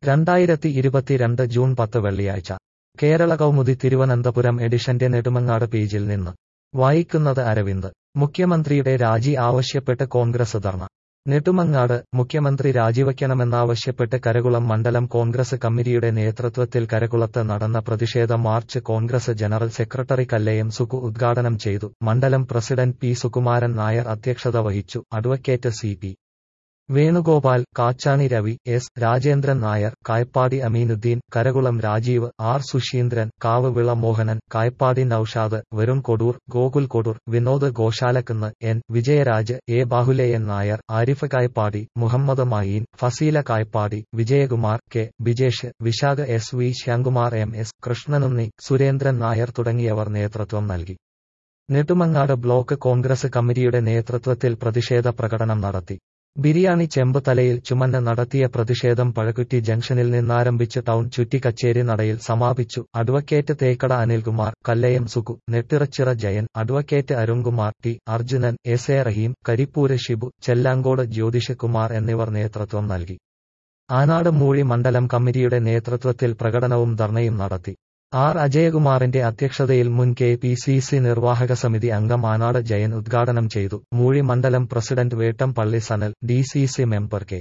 രണ്ടായിരത്തി ഇരുപത്തിരണ്ട് ജൂൺ പത്ത് വെള്ളിയാഴ്ച കേരള കൗമുദി തിരുവനന്തപുരം എഡിഷന്റെ നെടുമങ്ങാട് പേജിൽ നിന്ന് വായിക്കുന്നത് അരവിന്ദ് മുഖ്യമന്ത്രിയുടെ രാജി ആവശ്യപ്പെട്ട് കോൺഗ്രസ് ധർണ നെടുമങ്ങാട് മുഖ്യമന്ത്രി രാജിവയ്ക്കണമെന്നാവശ്യപ്പെട്ട് കരകുളം മണ്ഡലം കോൺഗ്രസ് കമ്മിറ്റിയുടെ നേതൃത്വത്തിൽ കരകുളത്ത് നടന്ന പ്രതിഷേധ march Congress general secretary Kallayam Suku ഉദ്ഘാടനം ചെയ്തു മണ്ഡലം പ്രസിഡന്റ് പി സുകുമാരൻ നായർ അധ്യക്ഷത വഹിച്ചു advocate C P Venugopal Kachani Ravi S Rajendran Nair Kayappadi Aminuddin Karakulam Rajeev R Susheendran Kavuvila Mohanan Kayappadi Noushad Varun Kodoor Gokul Kodoor Vinod Goshalakkunnu N Vijayaraj A Bahuleyan Nair Arif Kayappadi Muhammad Maheen Fasila Kayappadi Vijayakumar K Bijesh Vishakha S V Shyamkumar M S Krishnanunni Surendran Nair തുടങ്ങിയവർ നേതൃത്വം നൽകി നെടുമങ്ങാട് ബ്ലോക്ക് കോൺഗ്രസ് കമ്മിറ്റിയുടെ നേതൃത്വത്തിൽ പ്രതിഷേധ പ്രകടനം നടത്തി ബിരിയാണി ചെമ്പ് തലയിൽ ചുമന്ന് നടത്തിയ പ്രതിഷേധം പഴകുറ്റി ജംഗ്ഷനിൽ നിന്നാരംഭിച്ച് ടൗൺ ചുറ്റി കച്ചേരി നടയിൽ സമാപിച്ചു advocate Thekkada Anilkumar Kallayam Suku Nettiracchira Jayan advocate Arunkumar T Arjunan S A Rahim Karippur Shibu Chellankode Jyothish Kumar എന്നിവർ നേതൃത്വം നൽകി ആനാട് മൂഴി മണ്ഡലം കമ്മിറ്റിയുടെ നേതൃത്വത്തിൽ പ്രകടനവും ധർണയും നടത്തി ആർ അജയകുമാറിന്റെ അധ്യക്ഷതയിൽ മുൻ കെ പി സി സി നിർവാഹക സമിതി അംഗം ആനാട് ജയൻ ഉദ്ഘാടനം ചെയ്തു മൂഴി മണ്ഡലം president Vettampally Sanal D C C member K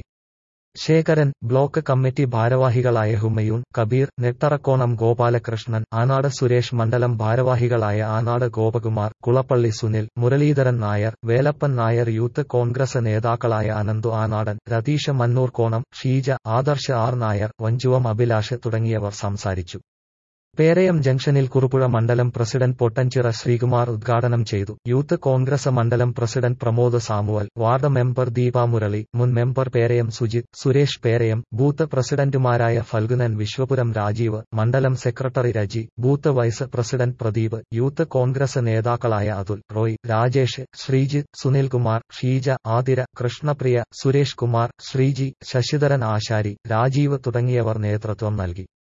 Sekharan block committee ഭാരവാഹികളായ ഹുമയൂൺ കബീർ നെട്ടറക്കോണം ഗോപാലകൃഷ്ണൻ ആനാട് സുരേഷ് മണ്ഡലം ഭാരവാഹികളായ ആനാട് ഗോപകുമാർ കുളപ്പള്ളി സുനിൽ മുരളീധരൻ നായർ വേലപ്പൻ നായർ യൂത്ത് കോൺഗ്രസ് നേതാക്കളായ അനന്തു ആനാടൻ രതീഷ് മന്നൂർ കോണം ഷീജ ആദർശ് ആർ നായർ വഞ്ചുവം അഭിലാഷ് തുടങ്ങിയവർ സംസാരിച്ചു പേരയം ജംഗ്ഷനിൽ കുറുപുഴ മണ്ഡലം പ്രസിഡന്റ് പൊട്ടൻചിറ ശ്രീകുമാർ ഉദ്ഘാടനം ചെയ്തു യൂത്ത് കോൺഗ്രസ് മണ്ഡലം president Pramod Samuel ward member Deepa Murali മുൻ മെമ്പർ പേരയം സുജിത് സുരേഷ് പേരയം ബൂത്ത് പ്രസിഡന്റുമാരായ ഫൽഗുനൻ വിശ്വപുരം രാജീവ് മണ്ഡലം secretary Reji booth vice president Pradeep youth Congress നേതാക്കളായ അതുൽ റോയ് രാജേഷ് ശ്രീജിത്ത് സുനിൽകുമാർ ഷീജ ആതിര കൃഷ്ണപ്രിയ സുരേഷ് കുമാർ ശ്രീജി ശശിധരൻ ആശാരി രാജീവ് തുടങ്ങിയവർ നേതൃത്വം നൽകി